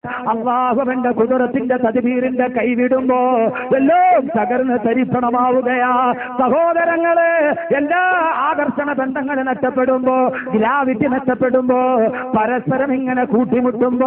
അള്ളാഹുവിന്റെ കുതിരത്തിന്റെ തതിമീറിന്റെ കൈവിടുമ്പോ എല്ലാം തകർന്ന് തരിപ്പണമാവുകയാ സഹോദരങ്ങളെ എല്ലാ ആകർഷണ ബന്ധങ്ങളും നഷ്ടപ്പെടുമ്പോ ഗ്രാവിറ്റി നഷ്ടപ്പെടുമ്പോ പരസ്പരം ഇങ്ങനെ കൂട്ടിമുട്ടുമ്പോ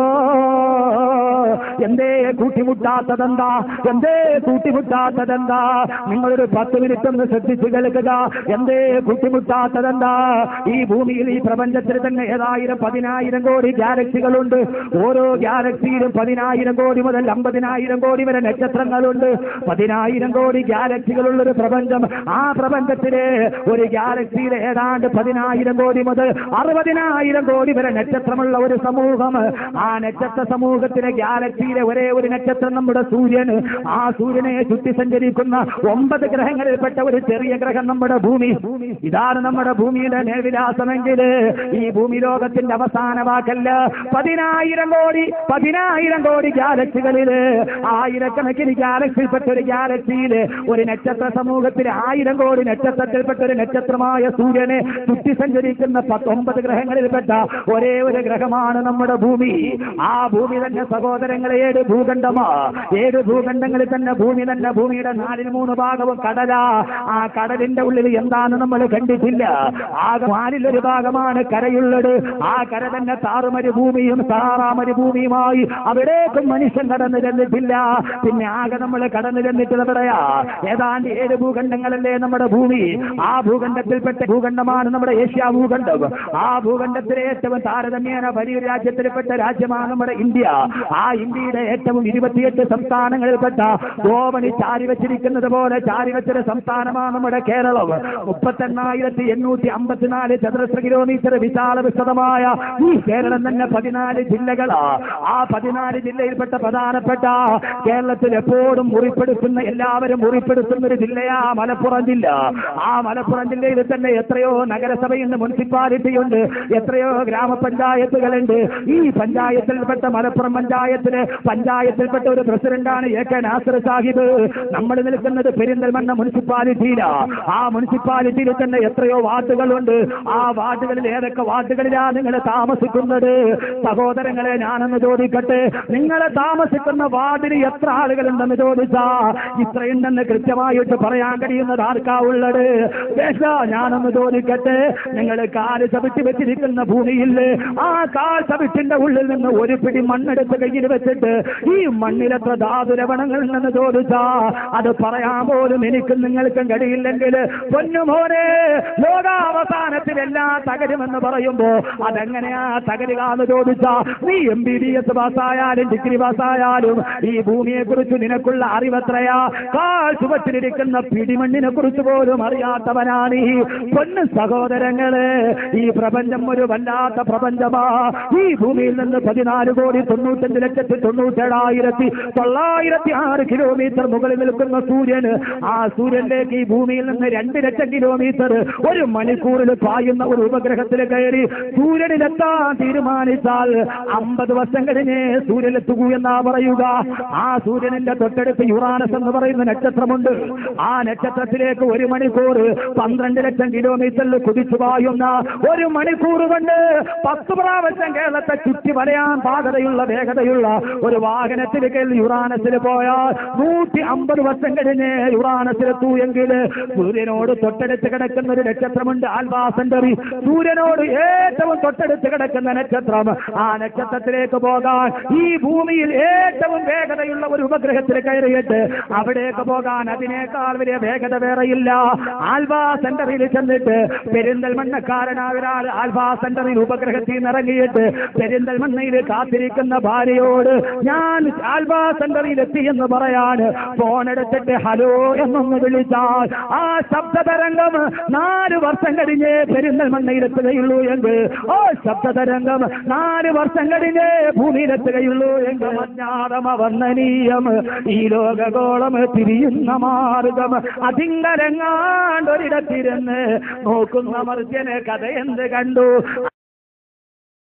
എന്തേ കൂട്ടിമുട്ടാത്തതെന്താ എന്തേ കൂട്ടിമുട്ടാത്തതെന്താ നിങ്ങളൊരു പത്ത് മിനിറ്റ് ഒന്ന് ശ്രദ്ധിച്ചു കേൾക്കുക എന്തേ കൂട്ടിമുട്ടാത്തതെന്താ ഈ ഭൂമിയിൽ ഈ പ്രപഞ്ചത്തിൽ തന്നെ ഏതായിരം പതിനായിരം കോടി ഗാലക്സികളുണ്ട് ഓരോ ഗാലക്സിയിലും പതിനായിരം കോടി മുതൽ അമ്പതിനായിരം കോടി വരെ നക്ഷത്രങ്ങളുണ്ട് പതിനായിരം കോടി ഗാലക്സികളുള്ള ഒരു പ്രപഞ്ചം ആ പ്രപഞ്ചത്തിലെ ഒരു ഗാലക്സിയിൽ ഏതാണ്ട് പതിനായിരം കോടി മുതൽ അറുപതിനായിരം കോടി വരെ നക്ഷത്രമുള്ള ഒരു സമൂഹം ആ നക്ഷത്ര സമൂഹത്തിലെ ഗാലക്സിയിലെ ഒരേ ഒരു നക്ഷത്രം നമ്മുടെ സൂര്യൻ ആ സൂര്യനെ ചുറ്റി സഞ്ചരിക്കുന്ന ഒമ്പത് ഗ്രഹങ്ങളിൽപ്പെട്ട ഒരു ചെറിയ ഗ്രഹം നമ്മുടെ ഭൂമി ഇതാണ് നമ്മുടെ ഭൂമിയുടെ നേർവിലാസമെങ്കിൽ ഈ ഭൂമി ലോകത്തിന്റെ അവസാന വാക്കല്ല പതിനായിരം കോടി പതിനായിരം കോടി ഗാലക്സികളില് ആയിരക്കണക്കിന് ഗാലക്സിയിൽപ്പെട്ട ഒരു ഗാലക്സിയില് ഒരു നക്ഷത്ര സമൂഹത്തിൽ ആയിരം കോടി നക്ഷത്രത്തിൽപ്പെട്ട ഒരു നക്ഷത്രമായ സൂര്യനെ ചുറ്റി സഞ്ചരിക്കുന്ന പത്തൊമ്പത് ഗ്രഹങ്ങളിൽപ്പെട്ട ഒരേ ഒരു ഗ്രഹമാണ് നമ്മുടെ ഭൂമി ആ ഭൂമി തന്നെ സഹോദരങ്ങളെ ഏഴ് ഭൂഖണ്ഡമാ ഏഴ് ഭൂഖണ്ഡങ്ങളിൽ തന്നെ ഭൂമി തന്നെ ഭൂമിയുടെ നാലിൽ മൂന്ന് ഭാഗവും കടലാ ആ കടലിന്റെ ഉള്ളിൽ എന്താണ് നമ്മൾ കണ്ടിട്ടില്ല ആകെ നാലിലൊരു ഭാഗമാണ് കരയുള്ളത് ആ കര തന്നെ താറുമരു ഭൂമിയും സഹാറാ മരുഭൂമിയുമായി അവിടേക്കും മനുഷ്യൻ കടന്നു ചെന്നിട്ടില്ല പിന്നെ ആകെ നമ്മൾ കടന്നു ചെന്നിട്ടുള്ളത് എവിടെയാ ഏതാണ്ട് ഏഴ് ഭൂഖണ്ഡങ്ങളല്ലേ നമ്മുടെ ഭൂമി ആ ഭൂഖണ്ഡത്തിൽപ്പെട്ട ഭൂഖണ്ഡമാണ് നമ്മുടെ ഏഷ്യ ഭൂഖണ്ഡം ആ ഭൂഖണ്ഡത്തിലെ ഏറ്റവും താരതമ്യേന വലിയൊരു രാജ്യത്തിൽപ്പെട്ട രാജ്യമാണ് നമ്മുടെ ഇന്ത്യ ആ ഇന്ത്യയുടെ ഏറ്റവും ഇരുപത്തിയെട്ട് സംസ്ഥാനങ്ങളിൽപ്പെട്ട ഗോവണി ചാരി വെച്ചിരിക്കുന്നത് പോലെ ചാരി വെച്ചൊരു സംസ്ഥാനമാണ് നമ്മുടെ കേരളം മുപ്പത്തെണ്ണായിരത്തി എണ്ണൂറ്റി അമ്പത്തിനാല് ചതുരശ്ര കിലോമീറ്റർ വിശാല വിശദമായ ഈ കേരളം തന്നെ പതിനാല് ജില്ലകളാ ആ പതിനാല് ജില്ലയിൽപ്പെട്ട പ്രധാനപ്പെട്ട കേരളത്തിൽ എപ്പോഴും മുറിപ്പെടുത്തുന്ന എല്ലാവരും മുറിപ്പെടുത്തുന്ന ഒരു ജില്ലയാ മലപ്പുറം ജില്ല ആ മലപ്പുറം ജില്ലയിൽ തന്നെ എത്രയോ നഗരസഭയുണ്ട് മുനിസിപ്പാലിറ്റി ഉണ്ട് എത്രയോ ഗ്രാമപഞ്ചായത്തുകളുണ്ട് ഈ പഞ്ചായത്തിൽപ്പെട്ട മലപ്പുറം പഞ്ചായത്തില് പഞ്ചായത്തിൽപ്പെട്ട ഒരു പ്രസിഡന്റാണ് എ കെ നാസർ സാഹിബ് നമ്മൾ നിൽക്കുന്നത് പെരിന്തൽമണ്ണ മുനിസിപ്പാലിറ്റിയിലാ ആ മുനിസിപ്പാലിറ്റിയിൽ തന്നെ എത്രയോ വാർഡുകളുണ്ട് ആ വാർഡുകളിൽ ഏതൊക്കെ വാർഡുകളിലാണ് നിങ്ങൾ താമസിക്കുന്നത് സഹോദരങ്ങളെ ഞാനൊന്ന് ചോദിക്കട്ടെ നിങ്ങൾ താമസിക്കുന്ന വാർഡിൽ എത്ര ആളുകളുണ്ടെന്ന് ചോദിച്ചാ ഇത്രയുണ്ടെന്ന് കൃത്യമായിട്ട് പറയാൻ കഴിയുന്നത് ആർക്കാ ഉള്ളത് ദേശ ഞാനൊന്ന് ചോദിക്കട്ടെ നിങ്ങൾ കാല് ചവിട്ടി വെച്ചിരിക്കുന്ന ഭൂമിയില്ലേ ആ കാൽ ചവിട്ടിന്റെ ഉള്ളിൽ നിന്ന് ഒരു പിടി മണ്ണെടുത്ത് കയ്യിൽ വെച്ചിട്ട് ഈ മണ്ണിലെത്ര ധാതുരവണങ്ങൾ ഉണ്ടെന്ന് ചോദിച്ചാ അത് പറയാൻ പോലും എനിക്കും നിങ്ങൾക്കും കഴിയില്ലെങ്കിൽ പൊന്നുമോനെ ലോകാവസാനത്തിൽ എല്ലാം തകരുമെന്ന് പറയുമ്പോ അതെങ്ങനെയാ തകരുക എന്ന് ചോദിച്ചാ നീ എം ബി ഡി എസ് പാസ്സായാലും ഡിഗ്രി പാസ്സായാലും ഈ ഭൂമിയെ കുറിച്ച് നിനക്കുള്ള അറിവത്രയാ കാൽ ചുവറ്റിലിരിക്കുന്ന പിടിമണ്ണിനെ കുറിച്ച് പോലും അറിയാത്തവനാണ് ഈ പൊന്നു സഹോദരങ്ങളെ ഈ പ്രപഞ്ചം ഒരു വല്ലാത്ത പ്രപഞ്ചമാ ഈ ഭൂമിയിൽ നിന്ന് പതിനാല് കോടി തൊണ്ണൂറ്റഞ്ച് ലക്ഷത്തി തൊണ്ണൂറ്റേഴായിരത്തി തൊള്ളായിരത്തി ആറ് കിലോമീറ്റർ മുകളിൽ നിൽക്കുന്ന സൂര്യൻ ആ സൂര്യനിലേക്ക് ഈ ഭൂമിയിൽ നിന്ന് രണ്ട് ലക്ഷം കിലോമീറ്റർ ഒരു മണിക്കൂറിൽ പായുന്ന ഒരു ഉപഗ്രഹത്തിൽ കയറി സൂര്യനിലെത്താൻ തീരുമാനിച്ചാൽ അമ്പത് വർഷം കഴിഞ്ഞേ സൂര്യനിലെത്തുകൂ എന്നാ പറയുക ആ സൂര്യനിന്റെ തൊട്ടടുത്ത് യുറാനസ് എന്ന് പറയുന്ന നക്ഷത്രമുണ്ട് ആ നക്ഷത്രത്തിലേക്ക് ഒരു മണിക്കൂർ പന്ത്രണ്ട് ലക്ഷം കിലോമീറ്ററിൽ കുതിച്ചു പായുന്ന ഒരു മണിക്കൂർ കൊണ്ട് പത്ത് പ്രാവശ്യം കേരളത്തെ ചുറ്റി വലയാൻ പാകതയുള്ള വേഗതയുള്ള ഒരു വാഹനത്തിൽ കയറി യുറാനസിൽ പോയാൽ നൂറ്റി അമ്പത് വർഷം കഴിഞ്ഞ് യുറാനസിലെത്തൂ എങ്കിൽ സൂര്യനോട് തൊട്ടടുത്ത് കിടക്കുന്ന ഒരു നക്ഷത്രമുണ്ട് ആൽബാ സെന്ററി സൂര്യനോട് ഏറ്റവും തൊട്ടടുത്ത് കിടക്കുന്ന നക്ഷത്രം ആ നക്ഷത്രത്തിലേക്ക് പോകാൻ ഈ ഭൂമിയിൽ ഏറ്റവും വേഗതയുള്ള ഒരു ഉപഗ്രഹത്തിൽ കയറിയിട്ട് അവിടേക്ക് പോകാൻ അതിനേക്കാൾ വലിയ വേഗത വേറെയില്ല ആൽബാ സെന്ററിൽ ചെന്നിട്ട് പെരിന്തൽമണ്ണക്കാരനായ ഒരാൾ ആൽബാ സെന്ററിൽ ഉപഗ്രഹത്തിൽ നിന്ന് ഇറങ്ങിയിട്ട് പെരിന്തൽമണ്ണയിൽ കാത്തിരിക്കുന്ന ഭാര്യയോട് ഞാൻ ആൽബാ സെന്ററിൽ എത്തി എന്ന് പറയാൻ ഫോൺ എടുത്തിട്ട് ഹലോ എന്നൊന്ന് വിളിച്ചാൽ ആ ശബ്ദതരംഗം നാല് വർഷം കഴിഞ്ഞ് പെരിന്തൽമണ്ണയിലെത്തുകയുള്ളൂ എങ്കിൽ ആ ശബ്ദതരംഗം നാല് വർഷം കഴിഞ്ഞ് ഭൂമിയിലെത്തുകയുള്ളൂ എങ്കിൽ അജ്ഞാതമവർണ്ണനീയം ഈ ലോകഗോളം തിരിയുന്ന മാർഗം അതിങ്കരങ്ങാണ്ടൊരിടത്തിരുന്ന് നോക്കുന്ന മർദ്യന് കഥ എന്ത് കണ്ടു